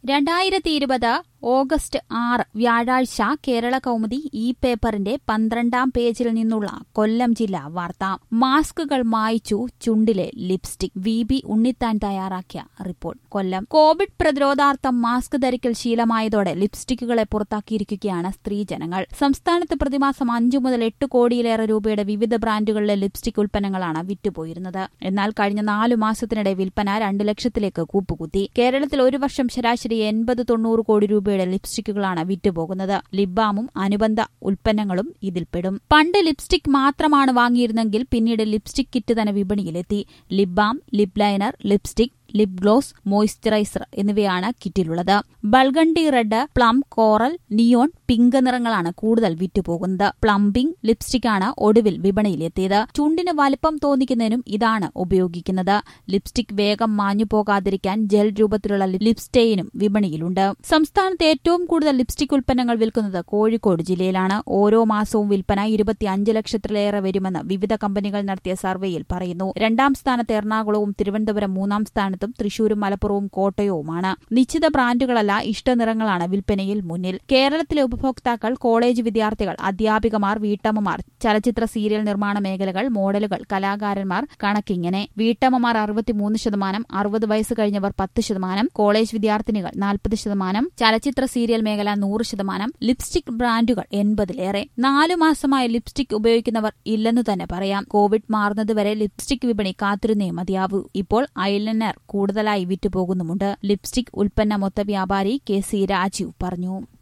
രണ്ടായിരത്തി ഇരുപത് ഓഗസ്റ്റ് ആറ് വ്യാഴാഴ്ച കേരള കൗമുദി ഈ പേപ്പറിന്റെ പന്ത്രണ്ടാം പേജിൽ നിന്നുള്ള കൊല്ലം ജില്ലാ വാർത്ത മാസ്കുകൾ മായ്ച്ചു ചുണ്ടിലെ ലിപ്സ്റ്റിക് വി ബി ഉണ്ണിത്താൻ തയ്യാറാക്കിയ റിപ്പോർട്ട് കൊല്ലം കോവിഡ് പ്രതിരോധാർത്ഥം മാസ്ക് ധരിക്കൽ ശീലമായതോടെ ലിപ്സ്റ്റിക്കുകളെ പുറത്താക്കിയിരിക്കുകയാണ് സ്ത്രീജനങ്ങൾ സംസ്ഥാനത്ത് പ്രതിമാസം അഞ്ചു മുതൽ എട്ട് കോടിയിലേറെ രൂപയുടെ വിവിധ ബ്രാൻഡുകളിലെ ലിപ്സ്റ്റിക് ഉൽപ്പന്നങ്ങളാണ് വിറ്റുപോയിരുന്നത് എന്നാൽ കഴിഞ്ഞ നാലു മാസത്തിനിടെ വിൽപ്പന രണ്ട് ലക്ഷത്തിലേക്ക് കൂപ്പുകുത്തി കേരളത്തിൽ ഒരു വർഷം ശരാശരി എൺപത് തൊണ്ണൂറ് കോടി രൂപയുടെ ലിപ്സ്റ്റിക്കുകളാണ് വിറ്റുപോകുന്നത് ലിബാമും അനുബന്ധ ഉൽപ്പന്നങ്ങളും ഇതിൽപ്പെടും പണ്ട് ലിപ്സ്റ്റിക് മാത്രമാണ് വാങ്ങിയിരുന്നെങ്കിൽ പിന്നീട് ലിപ്സ്റ്റിക് കിറ്റ് തന്നെ വിപണിയിലെത്തി lip balm lip liner lipstick lip gloss moisturiser എന്നിവയാണ് കിറ്റിലുള്ളത് burgundy red plum coral neon pink നിറങ്ങളാണ് കൂടുതൽ വിറ്റുപോകുന്നത് പ്ലംബിംഗ് ലിപ്സ്റ്റിക്കാണ് ഒടുവിൽ വിപണിയിലെത്തിയത് ചുണ്ടിന് വലിപ്പം തോന്നിക്കുന്നതിനും ഇതാണ് ഉപയോഗിക്കുന്നത് ലിപ്സ്റ്റിക് വേഗം മാഞ്ഞു പോകാതിരിക്കാൻ ജെൽ രൂപത്തിലുള്ള ലിപ്സ്റ്റെയിനും വിപണിയിലുണ്ട് സംസ്ഥാനത്ത് ഏറ്റവും കൂടുതൽ ലിപ്സ്റ്റിക് ഉൽപ്പന്നങ്ങൾ വിൽക്കുന്നത് കോഴിക്കോട് ജില്ലയിലാണ് ഓരോ മാസവും വിൽപ്പന ഇരുപത്തിയഞ്ച് ലക്ഷത്തിലേറെ വരുമെന്ന് വിവിധ കമ്പനികൾ നടത്തിയ സർവേയിൽ പറയുന്നു രണ്ടാം സ്ഥാനത്ത് എറണാകുളവും തിരുവനന്തപുരം മൂന്നാം സ്ഥാനത്തും തൃശൂരും മലപ്പുറവും കോട്ടയവുമാണ് നിശ്ചിത ബ്രാൻഡുകളല്ല ഇഷ്ടനിറങ്ങളാണ് വിൽപ്പനയിൽ മുന്നിൽ കേരളത്തിലെ ഉപഭോക്താക്കൾ കോളേജ് വിദ്യാർത്ഥികൾ അധ്യാപികമാർ വീട്ടമ്മമാർ ചലച്ചിത്ര സീരിയൽ നിർമ്മാണ മേഖലകൾ മോഡലുകൾ കലാകാരന്മാർ കണക്കിങ്ങനെ വീട്ടമ്മമാർ അറുപത്തിമൂന്ന് ശതമാനം അറുപത് വയസ്സ് കഴിഞ്ഞവർ പത്ത് ശതമാനം കോളേജ് വിദ്യാർത്ഥിനികൾ നാൽപ്പത് ശതമാനം ചലച്ചിത്ര സീരിയൽ മേഖല നൂറ് ശതമാനം ലിപ്സ്റ്റിക് ബ്രാൻഡുകൾ എൺപതിലേറെ നാലു മാസമായി ലിപ്സ്റ്റിക് ഉപയോഗിക്കുന്നവർ ഇല്ലെന്നു തന്നെ പറയാം കോവിഡ് മാറുന്നതുവരെ ലിപ്സ്റ്റിക് വിപണി കാത്തിരുന്നേ മതിയാവൂ ഇപ്പോൾ ഐലൈനർ കൂടുതലായി വിറ്റുപോകുന്നുമുണ്ട് ലിപ്സ്റ്റിക് ഉൽപ്പന്ന മൊത്ത വ്യാപാരി കെ സി രാജീവ് പറഞ്ഞു